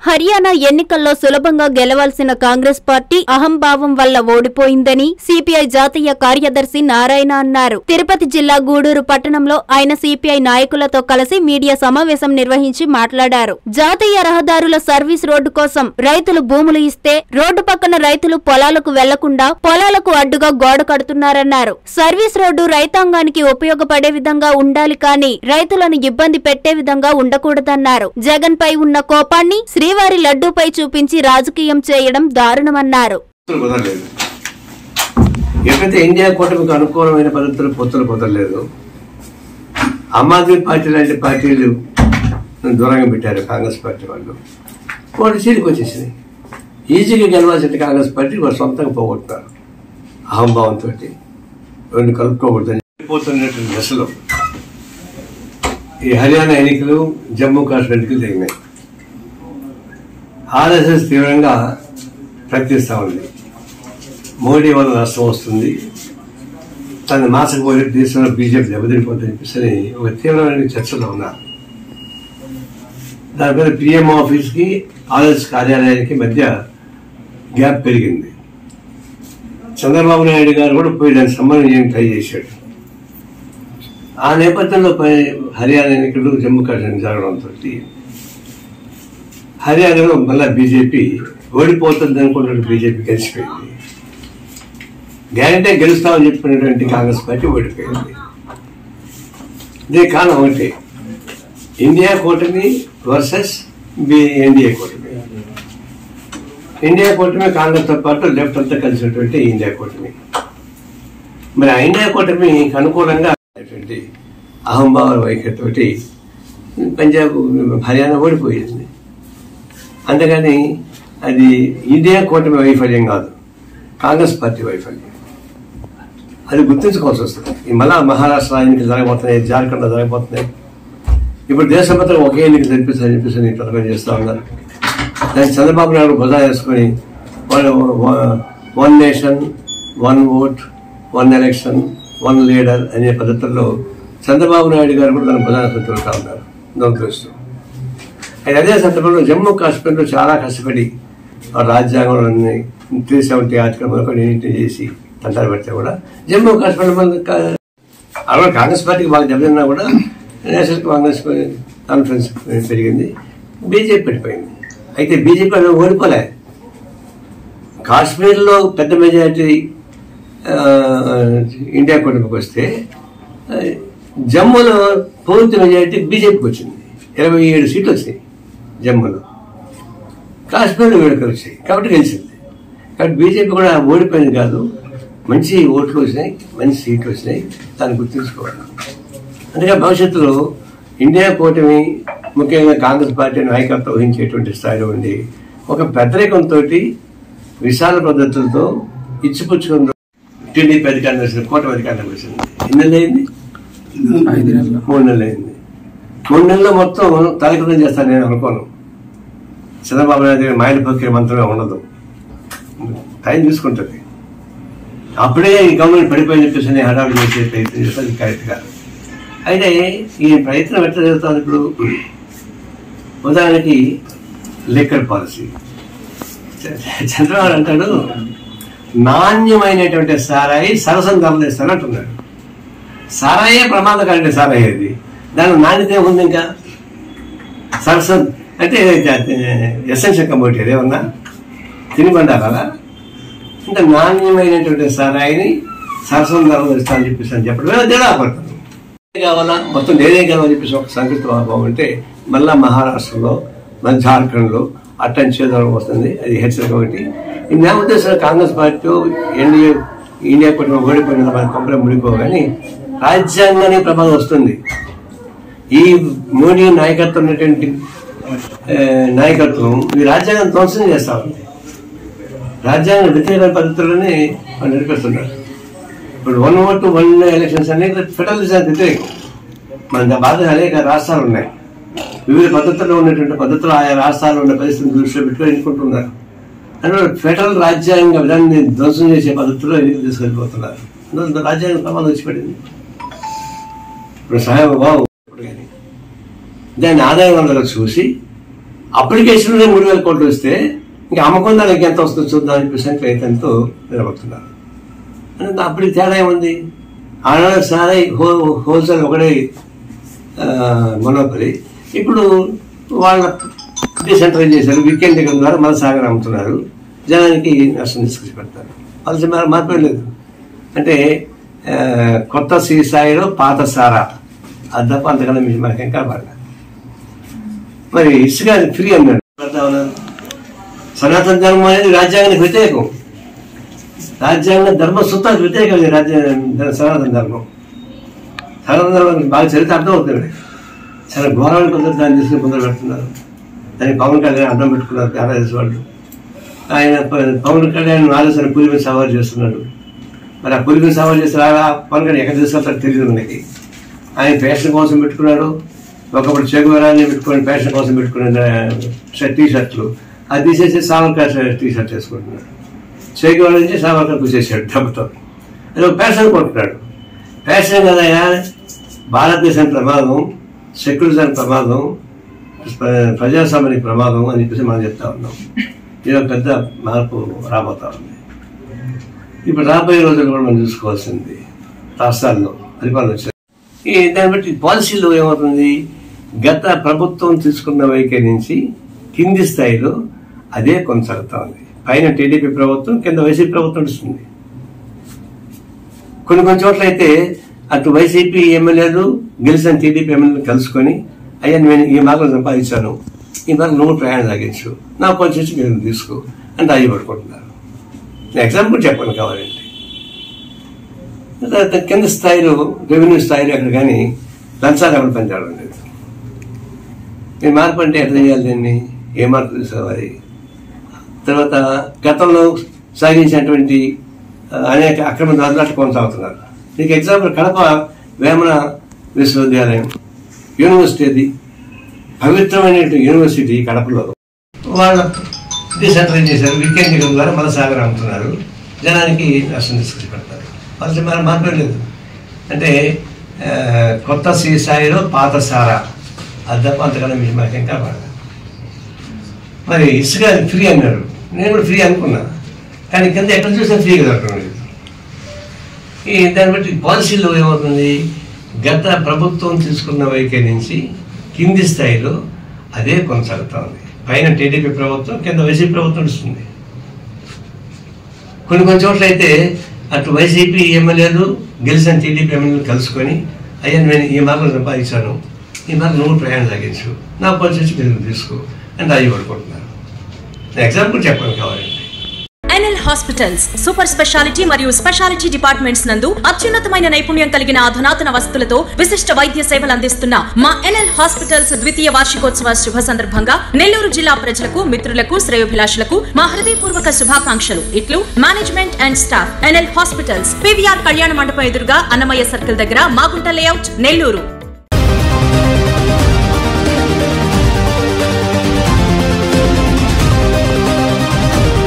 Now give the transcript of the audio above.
హర్యానా ఎన్నికల్లో సులభంగా గెలవాల్సిన కాంగ్రెస్ పార్టీ అహంభావం వల్ల ఓడిపోయిందని సిపిఐ జాతీయ కార్యదర్శి నారాయణ అన్నారు తిరుపతి జిల్లా గూడూరు పట్టణంలో ఆయన సిపిఐ నాయకులతో కలిసి మీడియా సమావేశం నిర్వహించి మాట్లాడారు జాతీయ రహదారుల సర్వీస్ రోడ్డు కోసం రైతులు భూములు ఇస్తే రోడ్డు పక్కన రైతులు పొలాలకు వెళ్లకుండా పొలాలకు అడ్డుగా గోడ కడుతున్నారన్నారు సర్వీస్ రోడ్డు రైతాంగానికి ఉపయోగపడే విధంగా ఉండాలి కానీ రైతులను ఇబ్బంది పెట్టే విధంగా ఉండకూడదన్నారు జగన్ పై ఉన్న కోపాన్ని శ్రీవారి లడ్డూపై చూపించి రాజకీయం చేయడం దారుణమన్నారు పొత్తులు కుదరలేదు ఎప్పుడైతే ఇండియా కూటమికి అనుకూలమైన పద్ధతులు పొత్తులు కుదరలేదు ఆమ్ ఆద్మీ పార్టీ లాంటి పార్టీలు దూరంగా పెట్టారు కాంగ్రెస్ పార్టీ వాళ్ళు వాళ్ళు సీటుకు వచ్చేసింది ఈజీగా గెలవాల్సిన కాంగ్రెస్ పార్టీ వాళ్ళు సొంతంగా పోగొట్టున్నారు అహంభావంతో రెండు కలుపుకోకూడదని పోతున్నటువంటి దశలో ఈ హర్యానా ఎన్నికలు జమ్మూ కాశ్మీర్ ఎన్నికలు జరిగినాయి ఆర్ఎస్ఎస్ తీవ్రంగా ప్రయత్నిస్తూ ఉంది మోడీ వల్ల నష్టం వస్తుంది తన మాసకపోయే దేశంలో బీజేపీ దెబ్బతిండిపోతుందని చెప్పేసి ఒక తీవ్రమైన చర్చలో ఉన్నారు దాని మీద పిఎం ఆఫీస్కి ఆర్ఎస్ కార్యాలయానికి మధ్య గ్యాప్ పెరిగింది చంద్రబాబు నాయుడు గారు కూడా పోయి దానికి సంబంధం ఏం ట్రై చేశాడు ఆ నేపథ్యంలో పై- హర్యానా ఎన్నికలు జమ్మూ కాశ్మీర్ జరగడంతో హర్యానాలో మళ్ళా బీజేపీ ఓడిపోతుంది అనుకున్న బీజేపీ గెలిచిపోయింది గ్యారంటీ గెలుస్తామని చెప్పినటువంటి కాంగ్రెస్ పార్టీ ఓడిపోయింది దీనికి కారణం ఒకటి ఇండియా కూటమి వర్సెస్ బి ఎన్డీఏ కూటమి ఇండియా కూటమి కాంగ్రెస్ తో పాటు లెఫ్ట్ అంతా కలిసినటువంటి ఇండియా కూటమి మరి ఆ ఇండియా కూటమికి అనుకూలంగా ఉన్నటువంటి అహంభావ వైఖరితోటి పంజాబ్ హర్యానా ఓడిపోయింది అంతేగాని అది ఇండియా కూటమి వైఫల్యం కాదు కాంగ్రెస్ పార్టీ వైఫల్యం అది గుర్తించుకోవాల్సి వస్తుంది ఈ మళ్ళా మహారాష్ట్ర ఎన్నికలు జరగబోతున్నాయి జార్ఖండ్ జరగబోతున్నాయి ఇప్పుడు దేశమంతా ఒకే ఎన్నిక జరిపిస్తారని చెప్పేసి ఈ పథకం చేస్తా ఉన్నారు దాన్ని చంద్రబాబు నాయుడు భుజా వేసుకొని వాళ్ళు one nation one vote one election one leader అనే పద్ధతుల్లో చంద్రబాబు నాయుడు గారు కూడా దాని ప్రధాన తిరుగుతూ ఉన్నారు దురదృష్టం అయితే అదే సందర్భంలో జమ్మూ కాశ్మీర్లో చాలా కష్టపడి ఆ రాజ్యాంగంలో త్రీ సెవెంటీ ఆర్టికల్ మొదలుకొని ఎన్నింటి చేసి తంటాలు పెడితే కూడా జమ్మూ కాశ్మీర్ మన కా- అలా కాంగ్రెస్ పార్టీకి బాగా దెబ్బతిన్నా కూడా నేషనల్ కాంగ్రెస్ కాన్ఫరెన్స్ పెరిగింది బీజేపీ పెట్టిపోయింది అయితే బీజేపీ వాళ్ళు ఓడిపోలే కాశ్మీర్లో పెద్ద మెజారిటీ ఆ, ఇండియా కూటమికి వస్తే ఆ, జమ్మూలో పూర్తి మెజారిటీ బీజేపీకి వచ్చింది ఇరవై ఏడు సీట్లు వచ్చినాయి జమ్మూలో కాశ్మీర్లో వేడుకలు వచ్చాయి కాబట్టి గెలిచింది కాబట్టి బీజేపీ కూడా ఓడిపోయింది కాదు మంచి ఓట్లు వచ్చినాయి మంచి సీట్లు వచ్చినాయి దాన్ని గుర్తుంచుకోవాలి అందుకే భవిష్యత్తులో ఇండియా కూటమి ముఖ్యంగా కాంగ్రెస్ పార్టీ నాయకత్వం వహించేటువంటి స్థాయిలో ఉండి ఒక పెద్దరికంతో విశాల పద్ధతులతో ఇచ్చిపుచ్చుకుంటూ టీడీపీ అధికారం వచ్చింది కూటమి అధికారం వచ్చింది ఎన్ని నెలలు అయింది మూడు నెలలు అయింది మూడు నెలల్లో మొత్తం తలకితం చేస్తాను నేను అనుకోను చంద్రబాబు నాయుడు గారి మాయల పక్కే మంత్రమే ఉండదు టైం తీసుకుంటుంది అప్పుడే ఈ గవర్నమెంట్ పడిపోయింది చెప్పేసి నేను హడావిడి చేసే ప్రయత్నం చేస్తాను కరెక్ట్ కాదు అయితే ఈ ప్రయత్నం ఎట్లా జరుగుతుంది ఇప్పుడు ఉదాహరణకి లిక్కర్ పాలసీ చంద్రబాబు అంటాడు నాణ్యమైనటువంటి సారాయి సరసం ధరలేస్తాను అంటున్నాడు సారాయే ప్రమాదకరండి సారాయి అది దాని నాణ్యత ఏముంది ఇంకా సరసం అంటే ఎసెన్షియల్ కమోడిటీ అదేమన్నా తినిబండారా అంటే నాణ్యమైనటువంటి సారాయిని సరసం ధరలు ఇస్తా అని చెప్పేసి అని చెప్పడం ఏదో తేడా పడుతుంది కావాలా మొత్తం నేనే కావాలని చెప్పేసి ఒక సంకృతి బాగుంటే మళ్ళా మహారాష్ట్రలో మన జార్ఖండ్లో అట్టని చేదడం వస్తుంది అది హెచ్చరిక ఒకటి ఈ నా ఉద్దేశంలో కాంగ్రెస్ పార్టీ ఎన్డీఏ ఇండియా కూటమి ఓడిపోయిన మన కొంపలే ముడిపోగాని రాజ్యాంగానికి ప్రమాదం వస్తుంది ఈ మోడీ నాయకత్వం ఉన్నటువంటి ఆ, నాయకత్వం ఈ రాజ్యాంగం ధ్వంసం చేస్తా ఉంది రాజ్యాంగ వ్యతిరేక పద్ధతులని వాళ్ళు నడిపిస్తున్నారు ఇప్పుడు వన్ ఓట్ వన్ ఎలక్షన్స్ అనేది ఫెడరలిజం వ్యతిరేకం మన బాధ అనేక రాష్ట్రాలు ఉన్నాయి వివిధ పద్ధతుల్లో ఉన్నటువంటి పద్ధతులు ఆయా రాష్ట్రాల్లో ఉన్న పరిస్థితిని దృష్టిలో పెట్టుకొని ఎన్నుకుంటున్నారు అంటే ఫెడరల్ రాజ్యాంగ విధానాన్ని ధ్వంసం చేసే పద్ధతిలో ఎన్నికలు తీసుకెళ్ళిపోతున్నారు అందువల్ల రాజ్యాంగ ప్రమాదం వచ్చి పడింది ఇప్పుడు సహాయం బాబు ఇప్పుడు కానీ దాన్ని ఆదాయ వనరులు చూసి అప్లికేషన్లో మూడు వేల కోట్లు వస్తే ఇంకా అమ్మకం దానికి ఎంత వస్తుందో చూద్దాం అని చెప్పేసి రైతంతో నిలబడుతున్నారు అంటే అప్పుడు తేడా ఏముంది ఆనాడు సారై హో హోల్సేల్ ఒకటే మొనోపలి ఇప్పుడు వాళ్ళ డిసెంట్రలైజ్ చేశారు వీకెండ్ దగ్గర ద్వారా మన సాగర్ అమ్ముతున్నారు జనానికి నష్టం తీసుకొచ్చి పెడతారు వాళ్ళకి మరి మార్పు లేదు అంటే ఆ, కొత్త సీసాయిలో పాత సారా అది తప్ప అంతకన్నా మీకు మనకి ఇంకా పడలేదు మరి ఇసుక ఫ్రీ అన్నాడు పెడతా ఉన్నారు సనాతన ధర్మం అనేది రాజ్యాంగానికి వ్యతిరేకం రాజ్యాంగ ధర్మ సూత్రానికి వ్యతిరేకం ఇది రాజ్య సనాతన ధర్మం సనాతన ధర్మం బాగా చరిత్ర అర్థం అవుతుంది చాలా ఘోరాలు కొందరు దాన్ని తీసుకుని కొందరు పెడుతున్నారు దాన్ని పవన్ కళ్యాణ్ అర్థం పెట్టుకున్నారు ఆర్ఎస్ వాళ్ళు ఆయన ప- పవన్ కళ్యాణ్ ఆలోచన పులిని సవాల్ చేస్తున్నాడు మరి ఆ పులిని సవాల్ చేస్తే ఆ పవన్ కళ్యాణ్ ఎక్కడ తీసుకెళ్తారో తెలియదు మనకి ఆయన ఫ్యాషన్ కోసం పెట్టుకున్నాడు ఒకప్పుడు చెగువరాన్ని పెట్టుకొని ఫ్యాషన్ కోసం పెట్టుకునే టీ షర్ట్లు అది తీసేసి సావర్కర్ టీ షర్ట్ వేసుకుంటున్నాడు చేకివాడ నుంచి సావర్కర్ పూసేసాడు డబ్బుతో అది ఒక ఫ్యాషన్ కొంటున్నాడు ఫ్యాషన్ కదయా భారతదేశం ప్రమాదం సెక్యులరిజం ప్రమాదం ప్ర- ప్రజాస్వామ్యానికి ప్రమాదం అని చెప్పేసి మనం చెప్తా ఉన్నాం ఇది ఒక పెద్ద మార్పు రాబోతా ఉంది ఇప్పుడు రాబోయే రోజులు కూడా మనం చూసుకోవాల్సింది రాష్ట్రాల్లో పరిపాలన వచ్చారు ఈ దాన్ని బట్టి పాలసీలో ఏమవుతుంది గత ప్రభుత్వం తీసుకున్న వైఖరి నుంచి కింది స్థాయిలో అదే కొనసాగుతా ఉంది పైన టీడీపీ ప్రభుత్వం కింద వైసీపీ ప్రభుత్వం నడుస్తుంది కొన్ని కొన్ని చోట్ల అయితే అటు వైసీపీ ఎమ్మెల్యేలు గెలిచిన టీడీపీ ఎమ్మెల్యేలు కలుసుకొని అయ్యా నేను ఈ మార్గం సంపాదించాను ఈ మార్గం నువ్వు ప్రయాణం సాగించు నా కొంచెం ఇచ్చి మీరు తీసుకో అని రాజీ పడుకుంటున్నారు ఎగ్జాంపుల్ చెప్పండి కావాలంటే తర్వాత కింద స్థాయిలో రెవెన్యూ స్థాయిలో అక్కడ కానీ లంచాలు ఎవరు పనిచేయడం లేదు ఈ మార్పు అంటే ఎట్లా చేయాలి దీన్ని ఏ మార్పు తీసుకోవాలి తర్వాత గతంలో సాగించినటువంటి ఆ, అనేక అక్రమ దారులు అట్లా కొనసాగుతున్నారు నీకు ఎగ్జాంపుల్ కడప వేమన విశ్వవిద్యాలయం యూనివర్సిటీ అది పవిత్రమైన యూనివర్సిటీ కడపలో వాళ్ళ డిసెంట్రలైజ్ చేశారు వీకెండ్ టికెట్ ద్వారా మన సాగర్ అమ్ముతున్నారు జనానికి నష్టం తీసుకొచ్చి పెడతారు వాళ్ళకి మరి మార్పే లేదు అంటే ఆ, కొత్త సీసాయిలో పాత సారా అది తప్ప అంతకన్నా మీకు మాకు ఇంకా పడదు మరి ఇసుక ఫ్రీ అన్నారు నేను కూడా ఫ్రీ అనుకున్నా కానీ కింద ఎక్కడ చూసినా ఫ్రీగా దొరకడం లేదు ఈ దాన్ని బట్టి పాలసీలో ఏమవుతుంది గత ప్రభుత్వం తీసుకున్న వైఖరి నుంచి కింది స్థాయిలో అదే కొనసాగుతా ఉంది పైన టీడీపీ ప్రభుత్వం కింద వైసీపీ ప్రభుత్వం నడుస్తుంది కొన్ని కొన్ని చోట్ల అయితే అటు వైసీపీ ఎమ్మెల్యేలు గెలిచిన టీడీపీ ఎమ్మెల్యేలు కలుసుకొని అయ్యా నేను ఈ మార్గం సంపాదించాను ఈ మార్గం నువ్వు ప్రయాణం సాగించు నా పరిస్థితి మీరు తీసుకో అని రాజీ పడుకుంటున్నారు ఎగ్జాంపుల్ చెప్పండి కావాలండి ఎన్ఎల్ హాస్పిటల్స్ సూపర్ స్పెషాలిటీ మరియు స్పెషాలిటీ డిపార్ట్మెంట్స్ నందు అత్యున్నతమైన నైపుణ్యం కలిగిన అధునాతన వస్తువులతో విశిష్ట వైద్య సేవలు అందిస్తున్న మా ఎన్ఎల్ హాస్పిటల్స్ ద్వితీయ వార్షికోత్సవ శుభ సందర్భంగా నెల్లూరు జిల్లా ప్రజలకు మిత్రులకు శ్రేయోభిలాషులకు మా హృదయపూర్వక శుభాకాంక్షలు ఇట్లు management and staff NL hospitals PVR కళ్యాణ మండపం ఎదురుగా అన్నమయ్య సర్కిల్ దగ్గర మాగుంట లేఅవుట్ నెల్లూరు